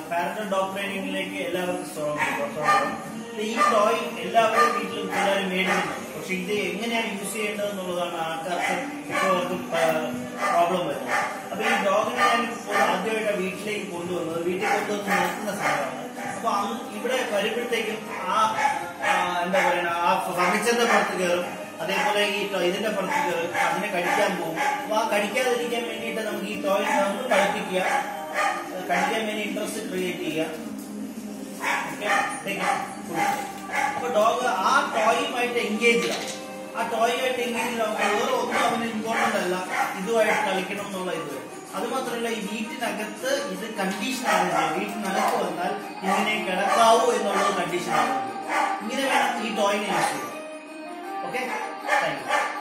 Parental dog ട്രെയിനിങ്ങിലേക്ക് എല്ലാവർക്കും സ്വാഗതം സ്വാഗതം. ഇത് ഈ ടോയ് എല്ലാവരും വീട്ടിലും പിള്ളേരും മേടിക്കുന്നുണ്ട് പക്ഷെ ഇത് എങ്ങനെയാണ് യൂസ് ചെയ്യേണ്ടത് എന്നുള്ളതാണ് ആൾക്കാർക്ക് മിക്കവർക്കും പ്രോബ്ലം വരുന്നത് അപ്പൊ ഈ ഡോഗിനെ ഞാൻ ഇപ്പോൾ ആദ്യമായിട്ട് വീട്ടിലേക്ക് കൊണ്ടുവന്നത് വീട്ടിൽ കൊണ്ടുവന്ന് നിർത്തുന്ന സമയമാണ് അപ്പൊ അന്ന് ഇവിടെ വരുമ്പോഴത്തേക്കും ആ ആ, എന്താ പറയുക ആ ഫർണിച്ചറിന്റെ പുറത്ത് കയറും അതേപോലെ ഈ ടോ- ഇതിന്റെ പുറത്ത് കയറും അതിനെ കടിക്കാൻ പോകും അപ്പൊ ആ കടിക്കാതിരിക്കാൻ വേണ്ടിയിട്ട് നമുക്ക് ഈ ടോയ് നമ്മൾ കളിപ്പിക്കുക അത് കടിക്കാൻ വേണ്ടി ഇൻട്രസ്റ്റ് ക്രിയേറ്റ് ചെയ്യുക Okay? Take it. Good. അപ്പൊ ഡോഗ് ആ ടോയുമായിട്ട് എൻഗേജ് ചെയ്യാം ആ ടോയുമായിട്ട് എൻഗേജ് ചെയ്യാം വേറെ ഒന്നും അവന് ഇമ്പോർട്ടന്റ് അല്ല ഇതുമായിട്ട് കളിക്കണം എന്നുള്ള ഇത് അത് മാത്രമല്ല ഈ വീട്ടിനകത്ത് ഇത് കണ്ടീഷൻ ആവുന്നില്ല വീട്ടിനകത്ത് വന്നാൽ ഇങ്ങനെ കിടക്കാവൂ എന്നുള്ളത് കണ്ടീഷൻ ആവുന്നു ഇങ്ങനെ വേണം ഈ ടോയിനെ യൂസ് ചെയ്യാൻ ഓക്കെ താങ്ക് യു